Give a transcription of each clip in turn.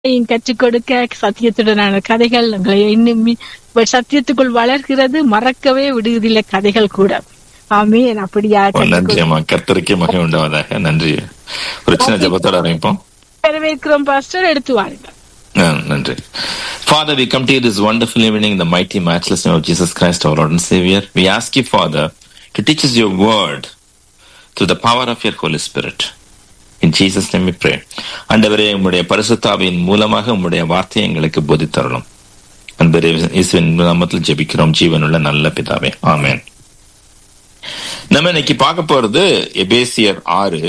கற்றுக் கொடுக்க சத்தியத்துடனான கதைகள் எங்களை இன்னும் மீ- சத்தியத்துக்குள் வளர்கிறது மறக்கவே விடுவதில்லை கதைகள் கூட ஆமீன் அப்படியா ஓ, நன்றி அம்மா கர்த்தருக்கே மகை உண்டாவதாக நன்றி ஒரு சின்ன ஜபத்தோட ஆரம்பிப்போம் வரவேற்கிறோம் பாஸ்டர் எடுத்து வாருங்கள் ஆ, நன்றி Father, we come to you this wonderful evening in the mighty, matchless name of Jesus Christ, our Lord and Savior. We ask you, Father, to teach us your word through the power of your Holy Spirit. In Jesus' name we pray. ஆண்டவரே உம்முடைய பரிசுத்தாவின் மூலமாக உம்முடைய வார்த்தையை எங்களுக்கு போதித்தரணும் அன்பரே இயேசுவின் நாமத்தில் ஜெபிக்கிறோம் ஜீவனுள்ள நல்ல பிதாவே ஆமென் நம்ம இன்னைக்கு பார்க்க போறது எபேசியர் ஆறு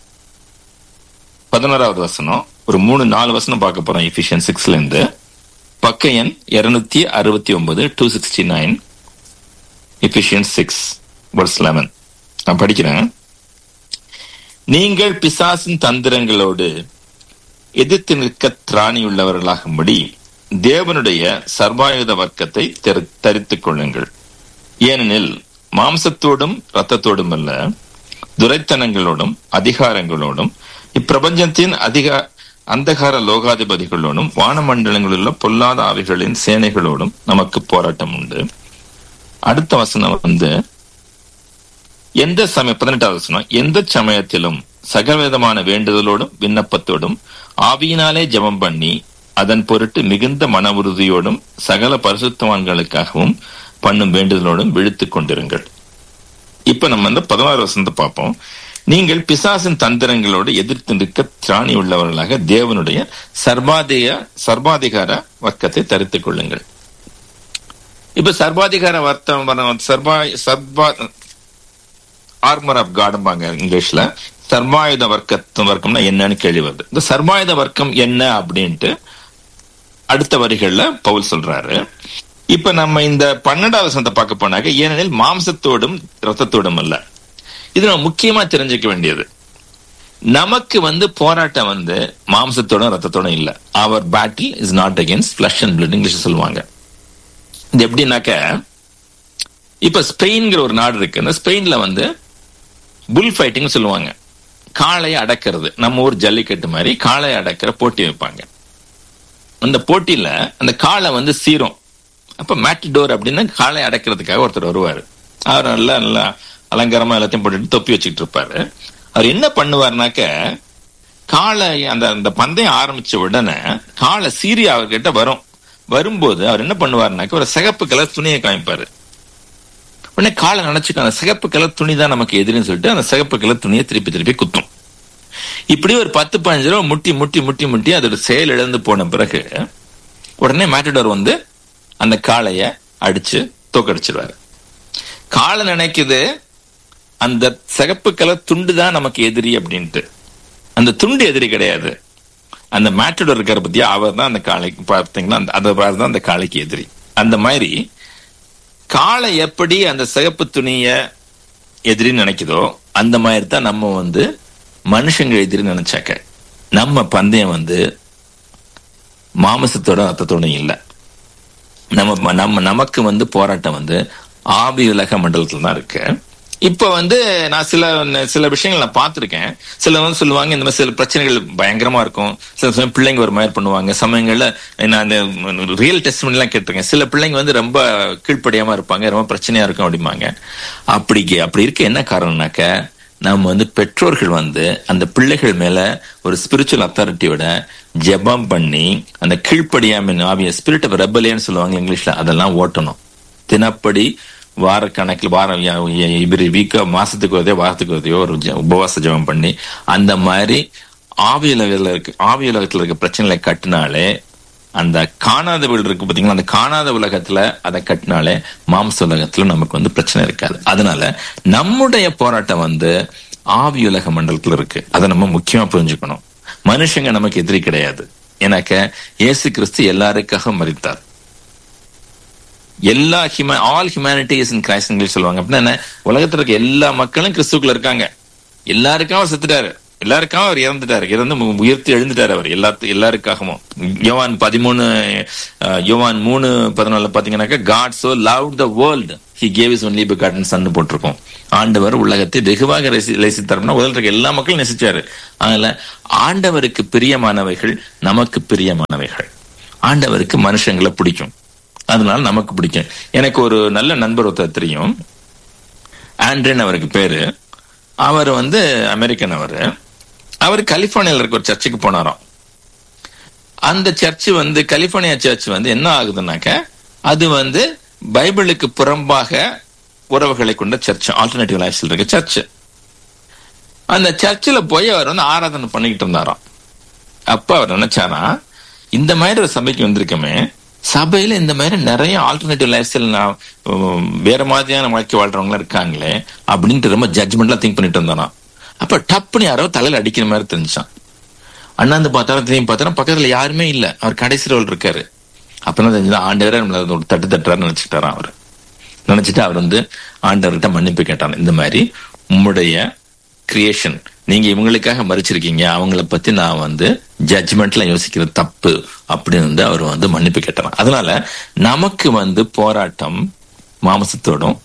பதினோராவது வசனம் ஒரு மூணு நாலு வசனம் பார்க்க போறோம் எஃபிஷியன் சிக்ஸ்ல இருந்து பக்க எண் இருநூத்தி அறுபத்தி ஒன்பது two sixty nine Ephesians six verse eleven நான் படிக்கிறேன் நீங்கள் பிசாசின் தந்திரங்களோடு எதிர்த்து நிற்க திராணியுள்ளவர்களாகும்படி தேவனுடைய சர்வாயுத வர்க்கத்தை தெரி- தரித்துக் கொள்ளுங்கள் ஏனெனில் மாம்சத்தோடும் இரத்தத்தோடும் அல்ல துரைத்தனங்களோடும் அதிகாரங்களோடும் இப்பிரபஞ்சத்தின் அதிக அந்தகார லோகாதிபதிகளோடும் வானமண்டலங்களிலுள்ள பொல்லாத ஆவிகளின் சேனைகளோடும் நமக்கு போராட்டம் உண்டு அடுத்த வசனம் வந்து எந்த சமய பதினெட்டாவது வசனம் எந்த சமயத்திலும் சகலவிதமான வேண்டுதலோடும் விண்ணப்பத்தோடும் ஆவியினாலே ஜெபம் பண்ணி அதன் பொருட்டு மிகுந்த மன உறுதியோடும் சகல பரிசுத்தவான்களுக்காகவும் பண்ணும் வேண்டுதலோடும் விழித்துக் கொண்டிருங்கள் இப்ப நம்ம வந்து பதினாறு வசனத்தை பார்ப்போம் நீங்கள் பிசாசின் தந்திரங்களோடு எதிர்த்து நிற்க திராணி உள்ளவர்களாக தேவனுடைய சர்வாதிக சர்வாதிகார வர்க்கத்தை தரித்துக் கொள்ளுங்கள் இப்ப சர்வாதிகார வர்த்தம் சர்வா சர்வா ஆர்மர் ஆஃப் காடும்பாங்க இங்கிலீஷ்ல சர்வாயுத வர்க்க வர்க்கம்னா என்னன்னு கேள்வி வருது இந்த சர்வாயுத வர்க்கம் என்ன அப்படின்ட்டு அடுத்த வரிகள்ல பவுல் சொல்றாரு இப்ப நம்ம இந்த பன்னெண்டாவது வசனத்தை பார்க்க போனாக்க ஏனெனில் மாம்சத்தோடும் ரத்தத்தோடும் அல்ல இது நம்ம முக்கியமா தெரிஞ்சுக்க வேண்டியது நமக்கு வந்து போராட்டம் வந்து மாம்சத்தோடும் ரத்தத்தோடும் இல்ல our battle is not against flesh and blood English சொல்லுவாங்க இது எப்படின்னாக்க இப்ப ஸ்பெயின்ங்கிற ஒரு நாடு இருக்கு அந்த ஸ்பெயின்ல வந்து புல் ஃபைட்டிங் சொல்லுவாங்க காளையை அடக்கிறது நம்ம ஊர் ஜல்லிக்கட்டு மாதிரி காளையை அடக்கிற போட்டி வைப்பாங்க அந்த போட்டியில அந்த காளை வந்து சீரும் அப்ப மேட்டிடோர் அப்படின்னா காளை அடக்கிறதுக்காக ஒருத்தர் வருவாரு அவர் நல்லா நல்லா அலங்காரமா எல்லாத்தையும் போட்டுட்டு தொப்பி வச்சுக்கிட்டு இருப்பாரு அவர் என்ன பண்ணுவாருனாக்க காளை அந்த அந்த பந்தயம் ஆரம்பிச்ச உடனே காளை சீரி அவர்கிட்ட வரும் வரும்போது அவர் என்ன பண்ணுவாருனாக்க ஒரு சிகப்பு கலர் துணியை காமிப்பாரு உடனே காலை நினைச்சுக்க அந்த சிகப்பு கலர் துணி தான் நமக்கு எதிரின்னு சொல்லிட்டு அந்த சிகப்பு கலர் துணியை திருப்பி திருப்பி குத்தும் இப்படி ஒரு பத்து பதினஞ்சு ரூபா முட்டி முட்டி முட்டி முட்டி அதோட செயல் இழந்து போன பிறகு உடனே மேட்டடோர் வந்து அந்த காளைய அடிச்சு தோக்கடிச்சிருவாரு காளை நினைக்குது அந்த சிகப்பு கலர் துண்டு தான் நமக்கு எதிரி அப்படின்ட்டு அந்த துண்டு எதிரி கிடையாது அந்த மேட்டடோர் இருக்கிற பத்தியா அவர் தான் அந்த காளைக்கு பார்த்தீங்கன்னா அந்த அதை தான் அந்த காளைக்கு எதிரி அந்த மாதிரி காளை எப்படி அந்த சிகப்பு துணிய எதிரின்னு நினைக்குதோ அந்த மாதிரி தான் நம்ம வந்து மனுஷங்க எதிரி நினைச்சாக்க நம்ம பந்தயம் வந்து மாமசத்தோட ரத்தத்தோட இல்ல நம்ம நம்ம நமக்கு வந்து போராட்டம் வந்து ஆவி உலக மண்டலத்துல தான் இருக்கு இப்ப வந்து நான் சில சில விஷயங்கள் நான் பார்த்திருக்கேன் சில வந்து சொல்லுவாங்க இந்த மாதிரி சில பிரச்சனைகள் பயங்கரமா இருக்கும் சில சமயம் பிள்ளைங்க ஒரு மாதிரி பண்ணுவாங்க சமயங்கள்ல நான் அந்த ரியல் டெஸ்ட் எல்லாம் கேட்டிருக்கேன் சில பிள்ளைங்க வந்து ரொம்ப கீழ்ப்படியாம இருப்பாங்க ரொம்ப பிரச்சனையா இருக்கும் அப்படிம்பாங்க அப்படி அப்படி இருக்க என்ன காரணம்னாக்க நம்ம வந்து பெற்றோர்கள் வந்து அந்த பிள்ளைகள் மேல ஒரு ஸ்பிரிச்சுவல் அத்தாரிட்டியோட ஜெபம் பண்ணி அந்த கீழ்ப்படியாம ஆவிய ஸ்பிரிட் ஆஃப் ரெபலியன்னு சொல்லுவாங்க இங்கிலீஷ்ல அதெல்லாம் ஓட்டணும் தினப்படி வார கணக்கில் வாரம் இப்படி வீக்கா மாசத்துக்கு வருதையோ வாரத்துக்கு வருதையோ ஒரு ஜெ- உபவாச ஜெபம் பண்ணி அந்த மாதிரி ஆவி உலகத்துல இருக்கு ஆவி உலகத்துல இருக்க பிரச்சனைகளை கட்டினாலே அந்த காணாத வீடு இருக்கு பாத்தீங்களா அந்த காணாத உலகத்துல அதை கட்டினாலே மாம்ச உலகத்துல நமக்கு வந்து பிரச்சனை இருக்காது அதனால நம்முடைய போராட்டம் வந்து ஆவி உலக மண்டலத்துல இருக்கு அதை நம்ம முக்கியமா புரிஞ்சுக்கணும் மனுஷங்க நமக்கு எதிரி கிடையாது ஏன்னாக்க இயேசு கிறிஸ்து எல்லாருக்காக மறித்தார் எல்லா ஹியூம all humanity is in Christ English சொல்லுவாங்க அப்படின்னா என்ன உலகத்துல இருக்க எல்லா மக்களும் கிறிஸ்துக்குள்ள இருக்காங்க எல்லாருக்கும் அவர் செத்துட்டாரு எல்லாருக்காகவும் அவர் இறந்துட்டாரு இறந்து மு- உயிர்த்து எழுந்துட்டாரு அவர் எல்லாத்து எல்லாருக்காகவும் யோவான் பதிமூணு அஹ், யோவான் மூணு பதினாலுல பாத்தீங்கன்னாக்கா God so love the world he gave is only begotten son போட்டிருக்கோம் ஆண்டவர் உலகத்தை வெகுவாக ரசி- நேசித்தார்னா உலகத்தில் இருக்க எல்லா மக்களும் நேசிச்சாரு அதனால ஆண்டவருக்கு பிரியமானவைகள் நமக்கு பிரியமானவைகள் ஆண்டவருக்கு மனுஷங்களை பிடிக்கும் அதனால நமக்கு பிடிக்கும் எனக்கு ஒரு நல்ல நண்பர் ஒருத்தர் தெரியும் ஆண்ட்ரின் அவருக்கு பேரு அவர் வந்து அமெரிக்கன் அவரு அவர் கலிபோர்னியால இருக்க ஒரு சர்ச்சுக்கு போனாராம் அந்த சர்ச் வந்து கலிபோர்னியா சர்ச் வந்து என்ன ஆகுதுன்னாக்க அது வந்து பைபிளுக்கு புறம்பாக உறவுகளை கொண்ட சர்ச் ஆல்டர்னேட்டிவ் லைஃப் இருக்க சர்ச் அந்த சர்ச்சில் போய் அவர் வந்து ஆராதனை பண்ணிக்கிட்டு இருந்தாராம் அப்ப அவர் நினைச்சாரா இந்த மாதிரி ஒரு சபைக்கு வந்திருக்கமே சபையில இந்த மாதிரி நிறைய ஆல்டர்னேட்டிவ் லைஃப் ஸ்டைல் வேற மாதிரியான வாழ்க்கை வாழ்றவங்க இருக்காங்களே அப்படின்ட்டு ரொம்ப ஜட்ஜ்மெண்ட்லாம் திங்க் பண்ணிட்டு இருந்தாராம் அப்ப டப்புன்னு யாரோ தலையில அடிக்கிற மாதிரி தெரிஞ்சான் அண்ணாந்து பார்த்தாலும் திரும்பி பார்த்தாலும் பக்கத்துல யாருமே இல்ல அவர் கடைசி ரோல் இருக்காரு அப்பதான் தெரிஞ்சது ஆண்டவரே நம்மள ஒரு தட்டு தட்டுறாரு நினைச்சுட்டாராம் அவர் நினைச்சிட்டு அவர் வந்து ஆண்டவர்கிட்ட மன்னிப்பு கேட்டார் இந்த மாதிரி உம்முடைய கிரியேஷன் நீங்க இவங்களுக்காக மறிச்சிருக்கீங்க அவங்கள பத்தி நான் வந்து ஜட்ஜ்மெண்ட்ல யோசிக்கிறது தப்பு அப்படின்னு வந்து அவர் வந்து மன்னிப்பு கேட்டாராம் அதனால நமக்கு வந்து போராட்டம் மாமசத்தோடும்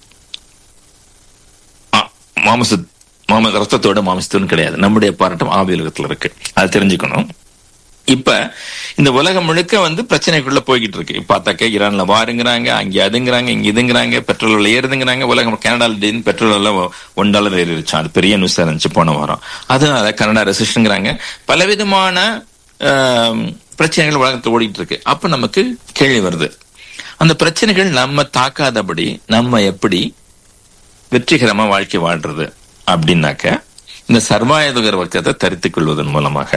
ஆ, மாமச மாம ரத்தத்தோட மாமிசத்தோடும் கிடையாது நம்முடைய போராட்டம் ஆவியலகத்துல இருக்கு அது தெரிஞ்சுக்கணும் இப்ப இந்த உலகம் முழுக்க வந்து பிரச்சனைக்குள்ள போய்கிட்டு இருக்கு இப்ப பார்த்தாக்க ஈரான்ல வாருங்கிறாங்க அங்க அதுங்கிறாங்க இங்க இதுங்கிறாங்க பெட்ரோல் விலை ஏறுதுங்கிறாங்க உலகம் கனடால திடீர்னு பெட்ரோல் எல்லாம் ஒன் டாலர் ஏறிடுச்சு அது பெரிய நியூஸ் இருந்துச்சு போன வாரம் அதனால கனடா ரெசிஷனுங்கிறாங்க பலவிதமான ஆம், பிரச்சனைகள் உலகத்துல ஓடிட்டு இருக்கு அப்ப நமக்கு கேள்வி வருது அந்த பிரச்சனைகள் நம்ம தாக்காதபடி நம்ம எப்படி வெற்றிகரமா வாழ்க்கை வாழ்றது அப்படின்னாக்க இந்த சர்வாயுதகர் வர்க்கத்தை தரித்துக் கொள்வதன் மூலமாக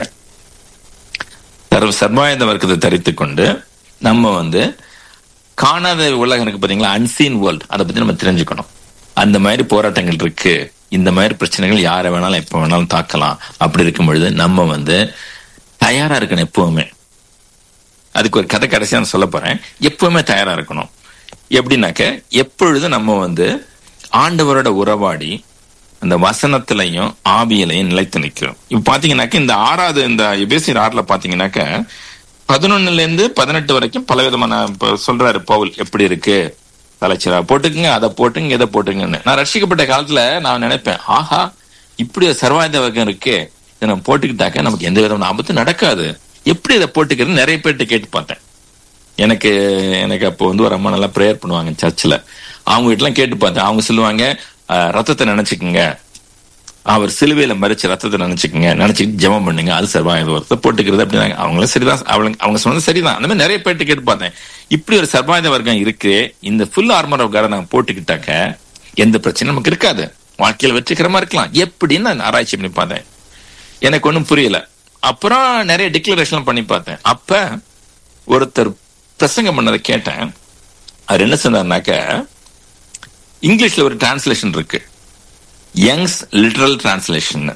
சர்வ சர்வாயுத வர்க்கத்தை தரித்துக் கொண்டு நம்ம வந்து காணாத உலகம் இருக்கு பாத்தீங்களா அன்சீன் வேர்ல்ட் அதை பத்தி நம்ம தெரிஞ்சுக்கணும் அந்த மாதிரி போராட்டங்கள் இருக்கு இந்த மாதிரி பிரச்சனைகள் யாரை வேணாலும் எப்ப வேணாலும் தாக்கலாம் அப்படி இருக்கும் பொழுது நம்ம வந்து தயாரா இருக்கணும் எப்பவுமே அதுக்கு ஒரு கதை கடைசியா நான் சொல்ல போறேன் எப்பவுமே தயாரா இருக்கணும் எப்படின்னாக்க எப்பொழுதும் நம்ம வந்து ஆண்டவரோட உறவாடி அந்த வசனத்திலையும் ஆவியிலையும் நிலைத்து நிற்கிறோம் இப்ப பாத்தீங்கன்னாக்க இந்த ஆறாவது இந்த எபேசியர் ஆறுல பாத்தீங்கன்னாக்க பதினொன்னுல இருந்து பதினெட்டு வரைக்கும் பல விதமான இப்ப சொல்றாரு பவுல் எப்படி இருக்கு தலைச்சிரா போட்டுக்குங்க அதை போட்டுங்க இதை போட்டுங்கன்னு நான் ரட்சிக்கப்பட்ட காலத்துல நான் நினைப்பேன் ஆஹா இப்படி ஒரு சர்வாயுத வர்க்கம் இருக்கு இதை நம்ம போட்டுக்கிட்டாக்க நமக்கு எந்த விதமான ஆபத்து நடக்காது எப்படி இதை போட்டுக்கிறது நிறைய பேர்கிட்ட கேட்டு பார்த்தேன் எனக்கு எனக்கு அப்போ வந்து ஒரு அம்மா நல்லா ப்ரேயர் பண்ணுவாங்க சர்ச்சில் அவங்க வீட்டுலாம் கேட்டு பார்த்தேன் அவங்க சொல்லுவாங்க "அஹ், ரத்தத்தை நினைச்சுக்குங்க அவர் சிலுவையில மறிச்ச ரத்தத்தை நினைச்சுக்குங்க நினைச்சுக்கிட்டு ஜெபம் பண்ணுங்க அது சர்வாயுத வர்க்கத்தை போட்டுக்கிறது அப்படின்னாங்க அவங்களும் சரிதான் அவங்க அவங்க சொன்னது சரிதான் அந்த மாதிரி நிறைய பேர்ட்டு கேட்டு பார்த்தேன் இப்படி ஒரு சர்வாயுத வர்க்கம் இருக்கு இந்த ஃபுல் ஆர்மர் ஆஃப் கார்டை நாங்க போட்டுக்கிட்டாக்க எந்த பிரச்சனையும் நமக்கு இருக்காது வாழ்க்கையில வெற்றிகரமா இருக்கலாம் எப்படின்னு நான் ஆராய்ச்சி பண்ணி பார்த்தேன் எனக்கு ஒண்ணும் புரியல அப்புறம் நிறைய டிக்ளரேஷன் பண்ணி பார்த்தேன் அப்ப ஒருத்தர் பிரசங்கம் பண்ணதை கேட்டேன் அவர் என்ன சொன்னார்னாக்க இங்கிலீஷ்ல ஒரு டிரான்ஸ்லேஷன் இருக்கு யங்ஸ் லிட்ரல் டிரான்ஸ்லேஷன்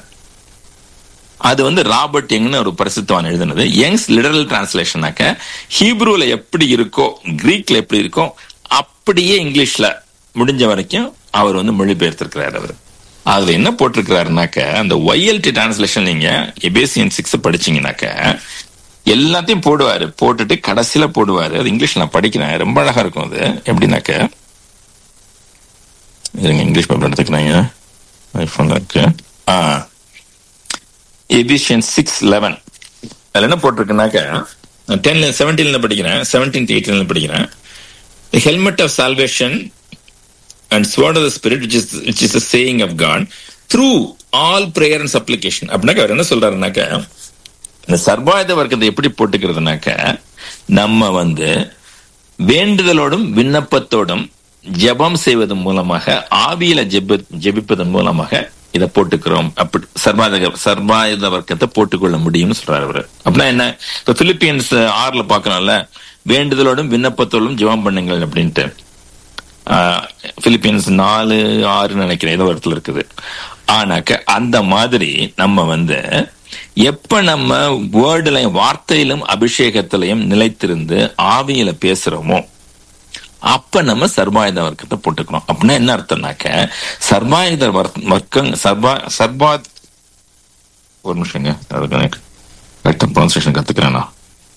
அது வந்து ராபர்ட் யங்னு ஒரு பரிசுத்தவான் எழுதினது யங்ஸ் லிட்ரல் டிரான்ஸ்லேஷனாக்க ஹீப்ரூல எப்படி இருக்கோ கிரீக்ல எப்படி இருக்கோ அப்படியே இங்கிலீஷ்ல முடிஞ்ச வரைக்கும் அவர் வந்து மொழிபெயர்த்திருக்கிறார் அவர் அதுல என்ன போட்டிருக்கிறாருனாக்க அந்த ஒய்எல்டி டிரான்ஸ்லேஷன் நீங்க எபேசியன் சிக்ஸ் படிச்சீங்கன்னாக்க எல்லாத்தையும் போடுவாரு போட்டுட்டு கடைசியில போடுவாரு அது இங்கிலீஷ்ல நான் படிக்கிறேன் ரொம்ப அழகா இருக்கும் அது எப்படின்னாக்க இருங்க இங்கிலீஷ் பேப்பர் எடுத்துக்கிறாங்க ஐபோன்ல இருக்கு ஆ எபிஷியன் சிக்ஸ் லெவன் அதுல என்ன போட்டிருக்குனாக்க டென்ல செவன்டீன்ல படிக்கிறேன் செவன்டீன் எயிட்டீன்ல படிக்கிறேன் the helmet of salvation and sword of the spirit which is which is saying of God through all prayer and supplication அப்படின்னாக்க அவர் என்ன சொல்றாருனாக்க இந்த சர்வாயுத வர்க்கத்தை எப்படி போட்டுக்கிறதுனாக்க நம்ம வந்து வேண்டுதலோடும் விண்ணப்பத்தோடும் ஜெபம் செய்வதன் மூலமாக ஆவியில ஜெப ஜெபிப்பதன் மூலமாக இதை போட்டுக்கிறோம் அப்படி சர்வாயுத சர்வாயுத வர்க்கத்தை போட்டுக்கொள்ள முடியும்னு சொல்றாரு அவரு அப்படின்னா என்ன இப்ப பிலிப்பியன்ஸ் ஆறுல பாக்கணும்ல வேண்டுதலோடும் விண்ணப்பத்தோடும் ஜெபம் பண்ணுங்கள் அப்படின்ட்டு பிலிப்பீன்ஸ் நாலு ஆறுன்னு நினைக்கிறேன் ஏதோ ஒரு இடத்துல இருக்குது ஆனாக்க அந்த மாதிரி நம்ம வந்து எப்ப நம்ம வேர்டுலையும் வார்த்தையிலும் அபிஷேகத்திலையும் நிலைத்திருந்து ஆவியில பேசுறோமோ அப்ப நம்ம சர்வாயுத வர்க்கத்தை போட்டுக்கணும் அப்படின்னா என்ன அர்த்தம்னாக்க சர்வாயுத வர்க்கம் சர்வா சர்வா ஒரு நிமிஷங்க அதுக்கு கரெக்டா ப்ரொனன்சியேஷன் கத்துக்கிறேன் நான்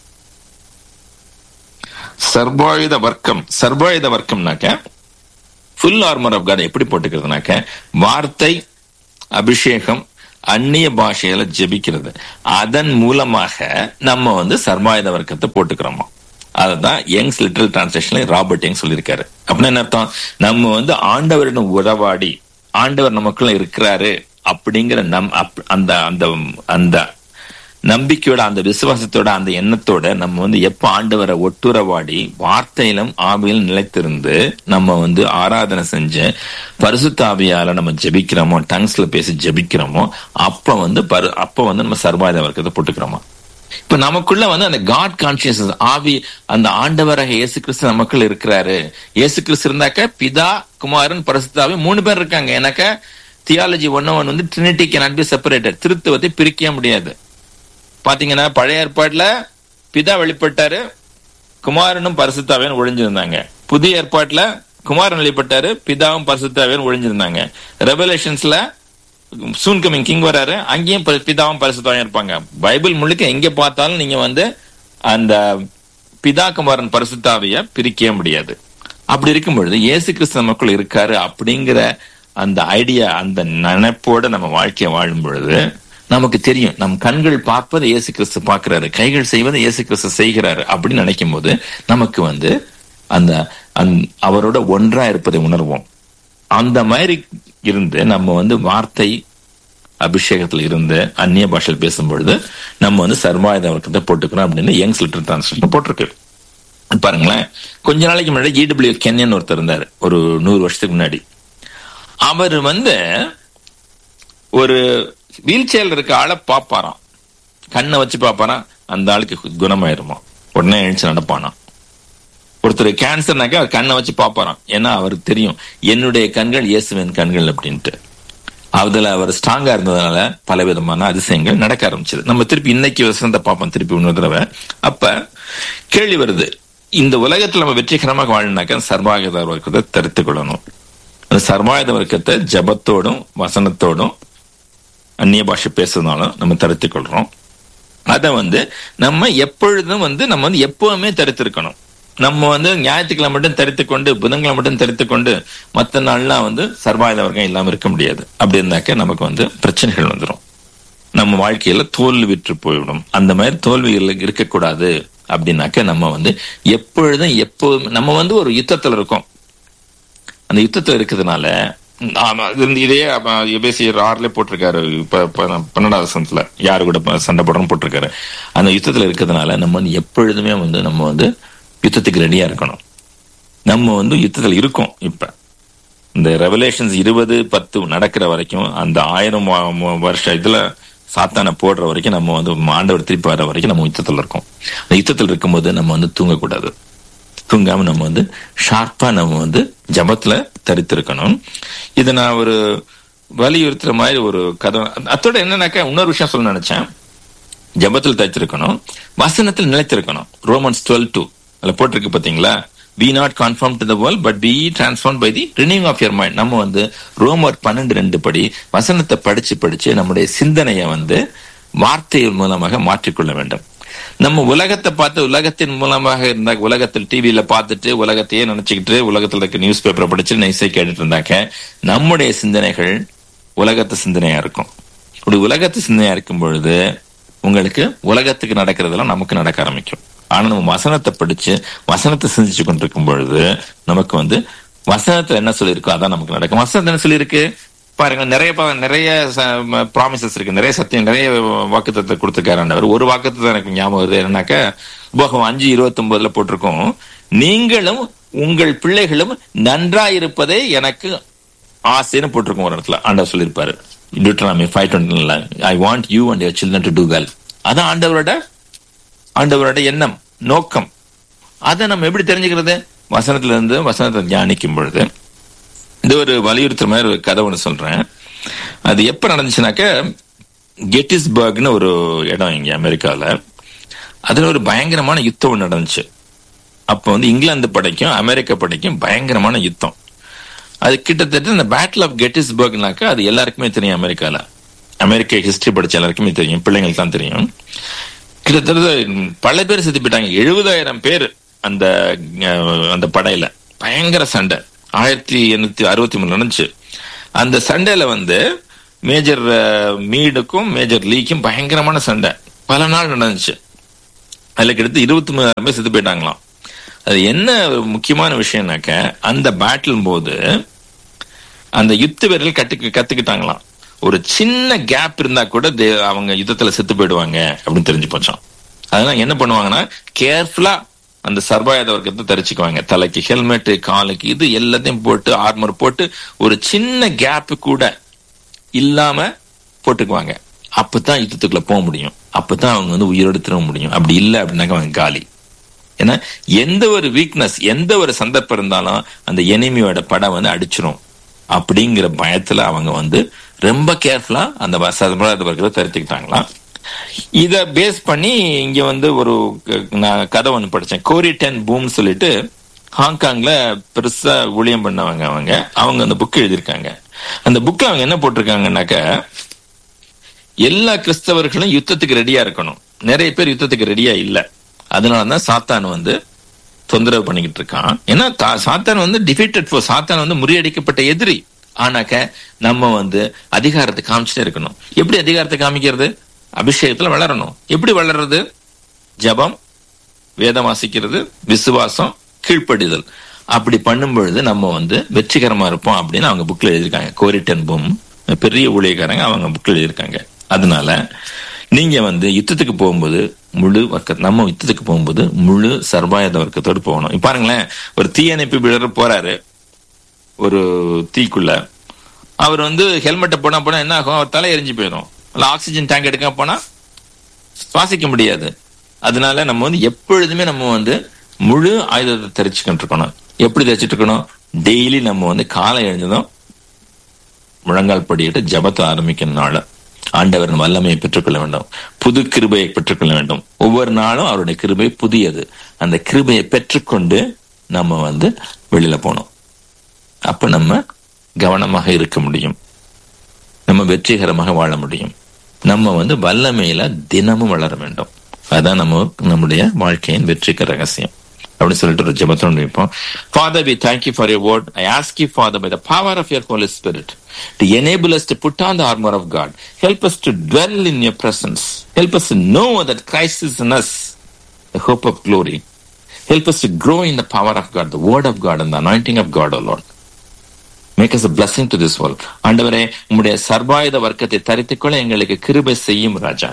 சர்வாயுத வர்க்கம் சர்வாயுத வர்க்கம்னாக்க ஃபுல் ஆர்மர் ஆஃப் காட் எப்படி போட்டுக்கிறதுனாக்க வார்த்தை அபிஷேகம் அந்நிய பாஷையில ஜெபிக்கிறது அதன் மூலமாக நம்ம வந்து சர்வாயுத வர்க்கத்தை போட்டுக்கிறோமா அதுதான் யங்ஸ் லிட்டரல் டிரான்ஸ்லேஷன்ல ராபர்ட் யங் சொல்லியிருக்காரு அப்படின்னா என்ன அர்த்தம் நம்ம வந்து ஆண்டவரிடம் உறவாடி ஆண்டவர் நமக்குள்ள இருக்கிறாரு அப்படிங்கிற நம் அப்- அந்த அந்த அந்த நம்பிக்கையோட அந்த விசுவாசத்தோட அந்த எண்ணத்தோட நம்ம வந்து எப்ப ஆண்டவரை ஒட்டுறவாடி வார்த்தையிலும் ஆவியிலும் நிலைத்திருந்து நம்ம வந்து ஆராதனை செஞ்சு பரிசுத்த ஆவியால நம்ம ஜெபிக்கிறோமோ டங்ஸ்ல பேசி ஜெபிக்கிறோமோ அப்ப வந்து பரு அப்ப வந்து நம்ம சர்வாயுத வர்க்கத்தை போட்டுக்கிறோமா இப்ப நமக்குள்ள வந்து அந்த காட் கான்சியஸ் ஆவி அந்த ஆண்டவராக இயேசு கிறிஸ்து நமக்குள்ள இருக்கிறாரு இயேசு கிறிஸ்து இருந்தாக்க பிதா குமாரன் பரிசுத்தாவி மூணு பேர் இருக்காங்க எனக்கு தியாலஜி ஒன்னு ஒன் வந்து ட்ரினிட்டி கேன் பி செப்பரேட்டட் திருத்துவத்தை பிரிக்க முடியாது பாத்தீங்கன்னா பழைய ஏற்பாட்டுல பிதா வெளிப்பட்டாரு குமாரனும் பரிசுத்தாவியன் ஒழிஞ்சிருந்தாங்க புதிய ஏற்பாட்டுல குமாரன் வெளிப்பட்டாரு பிதாவும் பரிசுத்தாவியன் ஒழிஞ்சிருந்தாங்க ரெவலேஷன்ஸ்ல சூன் கமிங் கிங் வராரு அங்கேயும் பரி- பிதாவும் பரிசுத்தாவியும் இருப்பாங்க பைபிள் முழுக்க எங்க பார்த்தாலும் நீங்க வந்து அந்த பிதா குமாரன் பரிசுத்தாவிய பிரிக்கவே முடியாது அப்படி இருக்கும் பொழுது இயேசு கிறிஸ்து நமக்குள்ள இருக்காரு அப்படிங்கிற அந்த ஐடியா அந்த நினைப்போட நம்ம வாழ்க்கையை வாழும் பொழுது நமக்கு தெரியும் நம் கண்கள் பார்ப்பதை இயேசு கிறிஸ்து பார்க்கிறாரு கைகள் செய்வதை இயேசு கிறிஸ்து செய்கிறாரு அப்படின்னு நினைக்கும் போது நமக்கு வந்து அந்த அந்த- அவரோட ஒன்றா இருப்பதை உணர்வோம் அந்த மாதிரி இருந்து நம்ம வந்து வார்த்தை அபிஷேகத்துல இருந்து அந்நிய பாஷையில் பேசும்பொழுது நம்ம வந்து சர்வாயுத வர்க்கத்தை போட்டுக்கிறோம் அப்படின்னு யங்ஸ் லிட்டர் டிரான்ஸ்லேஷன் போட்டிருக்கு பாருங்களேன் கொஞ்ச நாளைக்கு முன்னாடி இடபிள்யூ கென்யன் ஒருத்தர் இருந்தார் ஒரு நூறு வருஷத்துக்கு முன்னாடி அவர் வந்து ஒரு வீல் சேர்ல இருக்க ஆளை பாப்பாராம் கண்ணை வச்சு பாப்பாராம் அந்த ஆளுக்கு குணமாயிருமா உடனே எழுந்து நடப்பானாம் ஒருத்தர் கேன்சர்னாக்கா அவர் கண்ணை வச்சு பாப்பாராம் ஏன்னா அவருக்கு தெரியும் என்னுடைய கண்கள் இயேசுவின் கண்கள் அப்படின்ட்டு அதுல அவர் ஸ்ட்ராங்கா இருந்ததுனால பல விதமான அதிசயங்கள் நடக்க ஆரம்பிச்சது நம்ம திருப்பி இன்னைக்கு வசந்த பார்ப்போம் திருப்பி இன்னொரு தடவை அப்ப கேள்வி வருது இந்த உலகத்துல நம்ம வெற்றிகரமாக வாழணுனாக்க சர்வாயுத வர்க்கத்தை தரித்துக் கொள்ளணும் அந்த சர்வாயுத வர்க்கத்தை ஜபத்தோடும் வசனத்தோடும் அந்நிய பாஷை பேசுறதுனாலும் நம்ம தரித்துக் கொள்றோம் அதை வந்து நம்ம எப்பொழுதும் வந்து நம்ம வந்து எப்பவுமே தரித்திருக்கணும் நம்ம வந்து ஞாயிற்றுக்கிழமை மட்டும் தரித்து கொண்டு புதன்கிழமை மட்டும் தரித்து கொண்டு மற்ற நாள்லாம் வந்து சர்வாயுத வர்க்கம் இல்லாம இருக்க முடியாது அப்படி இருந்தாக்க நமக்கு வந்து பிரச்சனைகள் வந்துடும் நம்ம வாழ்க்கையில தோல்வி விற்று போய்விடும் அந்த மாதிரி தோல்விகள் இருக்கக்கூடாது அப்படின்னாக்க நம்ம வந்து எப்பொழுதும் எப்போதும் நம்ம வந்து ஒரு யுத்தத்துல இருக்கோம் அந்த யுத்தத்துல இருக்கிறதுனால ஆமா, இது வந்து இதே எபேசியர் ஆறுல போட்டிருக்காரு இப்ப இப்ப பன்னெண்டாவது வசனத்துல யாரு கூட ப- சண்டை போடுறோம் போட்டிருக்காரு அந்த யுத்தத்துல இருக்கிறதுனால நம்ம வந்து எப்பொழுதுமே வந்து நம்ம வந்து யுத்தத்துக்கு ரெடியா இருக்கணும் நம்ம வந்து யுத்தத்துல இருக்கோம் இப்ப இந்த ரெவலேஷன்ஸ் இருபது பத்து நடக்கிற வரைக்கும் அந்த ஆயிரம் வ- வ- வருஷ இதுல சாத்தானை போடுற வரைக்கும் நம்ம வந்து ஆண்டவர் திருப்பி வர வரைக்கும் நம்ம யுத்தத்துல இருக்கோம் அந்த யுத்தத்துல இருக்கும்போது நம்ம வந்து தூங்கக்கூடாது தூங்காம நம்ம வந்து ஷார்ப்பா நம்ம வந்து ஜபத்துல தரித்திருக்கணும் இதை நான் ஒரு வலியுறுத்துற மாதிரி ஒரு கதை அத்தோட என்னன்னாக்கா இன்னொரு விஷயம் சொல்ல நினைச்சேன் ஜபத்தில் தரித்திருக்கணும் வசனத்தில் நிலைத்திருக்கணும் ரோமன்ஸ் டுவெல் டூ அதுல போட்டிருக்கு பாத்தீங்களா be not conform to the world but be transform by the renewing of your mind நம்ம வந்து ரோமர் பன்னெண்டு ரெண்டு படி வசனத்தை படிச்சு படிச்சு நம்முடைய சிந்தனையை வந்து வார்த்தையின் மூலமாக மாற்றிக்கொள்ள வேண்டும் நம்ம உலகத்தை பார்த்து உலகத்தின் மூலமாக இருந்தா உலகத்தில் டிவியில பார்த்துட்டு உலகத்தையே நினைச்சுக்கிட்டு உலகத்துல இருக்க நியூஸ் பேப்பரை படிச்சு நைஸை கேட்டுட்டு இருந்தாக்க நம்முடைய சிந்தனைகள் உலகத்து சிந்தனையா இருக்கும் இப்படி உலகத்து சிந்தனையா இருக்கும் பொழுது உங்களுக்கு உலகத்துக்கு நடக்கிறதெல்லாம் நமக்கு நடக்க ஆரம்பிக்கும் ஆனா நம்ம வசனத்தை படிச்சு வசனத்தை சிந்திச்சு கொண்டிருக்கும் பொழுது நமக்கு வந்து வசனத்துல என்ன சொல்லியிருக்கோ அதான் நமக்கு நடக்கும் வசனத்துல என்ன சொல்லியிருக்கு பாருங்க நிறைய ப- நிறைய ப்ராமிசஸ் இருக்கு நிறைய சத்தியம் நிறைய வாக்குத்தத்தை கொடுத்துருக்காரு ஆண்டவர் ஒரு வாக்குத்தத்தை எனக்கு ஞாபகம் வருது என்னன்னாக்க உபகம் அஞ்சு இருபத்தி ஒன்பதுல போட்டிருக்கோம் நீங்களும் உங்கள் பிள்ளைகளும் நன்றாயிருப்பதே எனக்கு ஆசைன்னு போட்டிருக்கோம் ஒரு இடத்துல ஆண்டவர் சொல்லியிருப்பாரு Deuteronomy five twenty I want you and your children to do well அதான் ஆண்டவரோட ஆண்டவரோட எண்ணம் நோக்கம் அதை நம்ம எப்படி தெரிஞ்சுக்கிறது வசனத்துல இருந்து வசனத்தை தியானிக்கும் பொழுது இது ஒரு வலியுறுத்துற மாதிரி ஒரு கதை ஒன்று சொல்றேன் அது எப்ப நடந்துச்சுனாக்க கெட்டிஸ்பர்க்னு ஒரு இடம் இங்க அமெரிக்கால அதுல ஒரு பயங்கரமான யுத்தம் ஒன்று நடந்துச்சு அப்போ வந்து இங்கிலாந்து படைக்கும் அமெரிக்க படைக்கும் பயங்கரமான யுத்தம் அது கிட்டத்தட்ட இந்த பேட்டில் ஆஃப் கெட்டிஸ்பர்க்னாக்கா அது எல்லாருக்குமே தெரியும் அமெரிக்கால அமெரிக்க ஹிஸ்டரி படிச்ச எல்லாருக்குமே தெரியும் பிள்ளைங்களுக்கு தான் தெரியும் கிட்டத்தட்ட பல பேர் செத்து போயிட்டாங்க எழுபதாயிரம் பேர் அந்த அஹ், அந்த படையில பயங்கர சண்டை ஆயிரத்தி எண்ணூத்தி அறுபத்தி மூணு நடந்துச்சு அந்த சண்டையில வந்து மேஜர் அஹ், மீடுக்கும் மேஜர் லீக்கும் பயங்கரமான சண்டை பல நாள் நடந்துச்சு அதுல கிட்டத்தட்ட இருபத்தி மூணாயிரம் பேர் செத்து போயிட்டாங்களாம் அது என்ன ஒரு முக்கியமான விஷயம்னாக்க அந்த பேட்டில் போது அந்த யுத்த வீரர்கள் கட்டு கத்துக்கிட்டாங்களாம் ஒரு சின்ன கேப் இருந்தா கூட தே- அவங்க யுத்தத்துல செத்து போயிடுவாங்க அப்படின்னு தெரிஞ்சு போச்சான் அதனால என்ன பண்ணுவாங்கன்னா கேர்ஃபுல்லா அந்த சர்வாயுத வர்க்கத்தை தரிச்சுக்குவாங்க தலைக்கு ஹெல்மெட் காலுக்கு இது எல்லாத்தையும் போட்டு ஆர்மர் போட்டு ஒரு சின்ன கேப் கூட இல்லாம போட்டுக்குவாங்க அப்பதான் யுத்தத்துக்குள்ள போக முடியும் அப்பதான் அவங்க வந்து உயிரோடு திரும்ப முடியும் அப்படி இல்லை அப்படின்னாக்க அவங்க காலி ஏன்னா எந்த ஒரு வீக்னஸ் எந்த ஒரு சந்தர்ப்பம் இருந்தாலும் அந்த எனிமியோட படம் வந்து அடிச்சிரும் அப்படிங்கிற பயத்துல அவங்க வந்து ரொம்ப கேர்ஃபுல்லா அந்த வ- சர்வராத வர்க்கத்தை தரித்துக்கிட்டாங்களாம் இத பேஸ் பண்ணி இங்க வந்து ஒரு க- நான் கதை ஒண்ணு படிச்சேன் கோரி டென் பூம் சொல்லிட்டு ஹாங்காங்ல பெருசா ஊழியம் பண்ணவங்க அவங்க அவங்க அந்த புக் எழுதியிருக்காங்க அந்த புக்ல அவங்க என்ன போட்டிருக்காங்கன்னாக்க எல்லா கிறிஸ்தவர்களும் யுத்தத்துக்கு ரெடியா இருக்கணும் நிறைய பேர் யுத்தத்துக்கு ரெடியா இல்ல அதனாலதான் சாத்தான் வந்து தொந்தரவு பண்ணிக்கிட்டு இருக்கான் ஏன்னா தா- சாத்தான் வந்து டிஃபீட்டட் ஃபோர் சாத்தான் வந்து முறியடிக்கப்பட்ட எதிரி ஆனாக்க நம்ம வந்து அதிகாரத்தை காமிச்சுட்டே இருக்கணும் எப்படி அதிகாரத்தை காமிக்கிறது அபிஷேகத்துல வளரணும் எப்படி வளர்றது ஜெபம் வேதம் வாசிக்கிறது விசுவாசம் கீழ்ப்படிதல் அப்படி பண்ணும் பொழுது நம்ம வந்து வெற்றிகரமா இருப்போம் அப்படின்னு அவங்க புக்ல எழுதியிருக்காங்க கோரிட்டன் பூம் பெரிய ஊழியக்காரங்க அவங்க புக்ல எழுதியிருக்காங்க அதனால நீங்க வந்து யுத்தத்துக்கு போகும்போது முழு வர்க்க நம்ம யுத்தத்துக்கு போகும்போது முழு சர்வாயுத வர்க்கத்தோடு போகணும் இப்ப பாருங்களேன் ஒரு தீயணைப்பு வீரர் போறாரு ஒரு தீக்குள்ள அவர் வந்து ஹெல்மெட்டை போனா போனா என்ன ஆகும் அவர் தலை எரிஞ்சு போயிடும் இல்ல ஆக்சிஜன் டேங்க் எடுக்க போனா சுவாசிக்க முடியாது அதனால நம்ம வந்து எப்பொழுதுமே நம்ம வந்து முழு ஆயுதத்தை தெரிச்சுக்கிட்டு இருக்கணும் எப்படி தெரிச்சிட்டு இருக்கணும் டெய்லி நம்ம வந்து காலை எழுந்ததும் முழங்கால் படியிட்டு ஜபத்தை ஆரம்பிக்கும் நாள் ஆண்டவரின் வல்லமையை பெற்றுக்கொள்ள வேண்டும் புது கிருபையை பெற்றுக்கொள்ள வேண்டும் ஒவ்வொரு நாளும் அவருடைய கிருபை புதியது அந்த கிருபையை பெற்றுக்கொண்டு நம்ம வந்து வெளியில போகணும் அப்ப நம்ம கவனமாக இருக்க முடியும் நம்ம வெற்றிகரமாக வாழ முடியும் நம்ம வந்து வல்லமையில தினமும் வளர வேண்டும் அதான் நம்ம நம்முடைய வாழ்க்கையின் வெற்றிக்கு ரகசியம் அப்படின்னு சொல்லிட்டு ஒரு ஜெபத்தோடு வைப்போம் Father we thank you for your word I ask you Father by the power of your Holy Spirit to enable us to put on the armor of God. Help us to dwell in your presence. Help us to know that Christ is in us, the hope of glory. Help us to grow in the power of God, the word of God, and the anointing of God, O Lord. Make us a blessing to this world. ஆண்டவரே உம்முடைய சர்வாயுத வர்க்கத்தை தரித்துக்கொள்ள எங்களுக்கு கிருபை செய்யும் ராஜா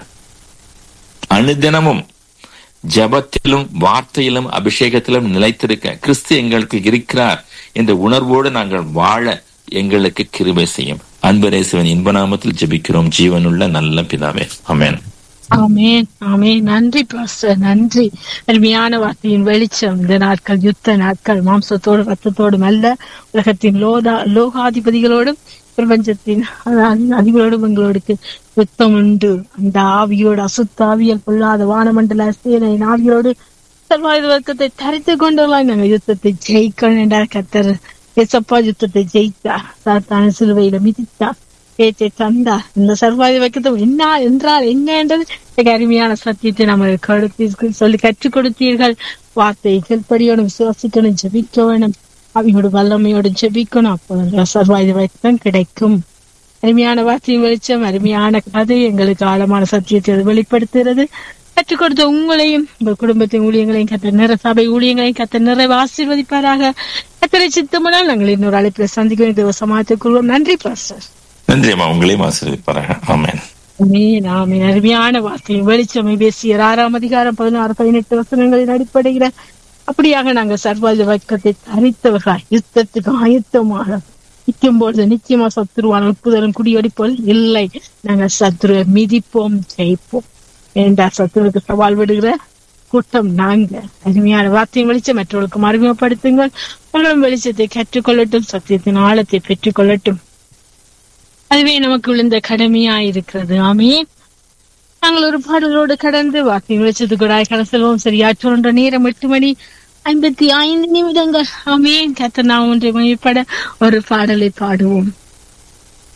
அனுதினமும் ஜபத்திலும் வார்த்தையிலும் அபிஷேகத்திலும் நிலைத்திருக்க கிறிஸ்து எங்களுக்கு இருக்கிறார் என்ற உணர்வோடு நாங்கள் வாழ எங்களுக்கு கிருபை செய்யும் அன்பரேசுவன் இன்ப நாமத்தில் ஜெபிக்கிறோம் ஜீவனுள்ள நல்ல பிதாவே அமேன் ஆமேன் ஆமேன் நன்றி பாஸ்டர் நன்றி அருமையான வார்த்தையின் வெளிச்சம் இந்த நாட்கள் யுத்த நாட்கள் மாம்சத்தோடு ரத்தத்தோடும் அல்ல உலகத்தின் லோதா லோகாதிபதிகளோடும் பிரபஞ்சத்தின் அதி- அதிபரோடும் எங்களோடுக்கு யுத்தம் உண்டு அந்த ஆவியோடு அசுத்த ஆவியல் பொல்லாத வானமண்டல சேனை ஆவியோடு சர்வாயுத வர்க்கத்தை தரித்து கொண்டுள்ளாய் நாங்கள் யுத்தத்தை ஜெயிக்கணும் என்றார் கத்தர் ஏசப்பா யுத்தத்தை ஜெயித்தார் சாத்தான சிலுவையில மிதித்தார் பேச்சை தந்தார் இந்த சர்வாயுத வர்க்கத்தை என்ன என்றால் என்ன என்றது மிக அருமையான சத்தியத்தை நம்ம கொடுத்து சொல்லி கற்றுக் கொடுத்தீர்கள் வார்த்தையை கீழ்ப்படியோடும் விசுவாசிக்கணும் ஜெபிக்க வேணும் அவையோட வல்லமையோடு ஜெபிக்கணும் அப்போ சர்வாயுத வர்க்கம் கிடைக்கும் அருமையான வார்த்தையின் வெளிச்சம் அருமையான கதை எங்களுக்கு ஆழமான சத்தியத்தை அது வெளிப்படுத்துகிறது கற்றுக் கொடுத்த உங்களையும் உங்கள் குடும்பத்தின் ஊழியங்களையும் கத்த நிற சபை ஊழியங்களையும் கத்த நிறைவு ஆசீர்வதிப்பாராக கத்தரை சித்தமுனால் நாங்கள் இன்னொரு அழைப்பில் சந்திக்கும் தேவ சமாளித்துக் கொள்வோம் நன்றி பாஸ்டர் நன்றி அம்மா உங்களையும் ஆசீர்வதிப்பாராக ஆமேன் ஆமென், ஆமென். அருமையான வார்த்தையும் வெளிச்சமை பேசிய ஆறாம் அதிகாரம் பதினாறு பதினெட்டு வசனங்களின் அடிப்படையில அப்படியாக நாங்கள் சர்வாத வர்க்கத்தை தரித்தவர்களாய் யுத்தத்துக்கு ஆயத்தமாக நிற்கும் பொழுது நிச்சயமா சத்துருவான உட்புதலும் குடியடிப்போல் இல்லை நாங்கள் சத்துருவை மிதிப்போம் ஜெயிப்போம் ஏண்டா சத்துருவுக்கு சவால் விடுகிற கூட்டம் நாங்க அருமையான வார்த்தையும் வெளிச்சம் மற்றவர்களுக்கும் அறிமுகப்படுத்துங்கள் உங்களும் வெளிச்சத்தை கற்றுக்கொள்ளட்டும் சத்தியத்தின் ஆழத்தை பெற்றுக் கொள்ளட்டும் அதுவே நமக்கு விழுந்த கடமையா இருக்கிறது ஆமே நாங்கள் ஒரு பாடலோடு கடந்து வாக்கியம் வெளிச்சத்துக்கு கடை செல்வோம் சரியாற்றொன்ற நேரம் எட்டு மணி ஐம்பத்தி ஐந்து நிமிடங்கள் ஆமே கத்த நாம் ஒன்றை மையப்பட ஒரு பாடலை பாடுவோம்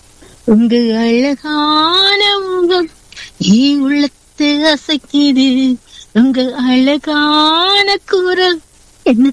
உங்க அழகான முகம் நீ உள்ளத்து அசைக்குது உங்க அழகான குரல் என்ன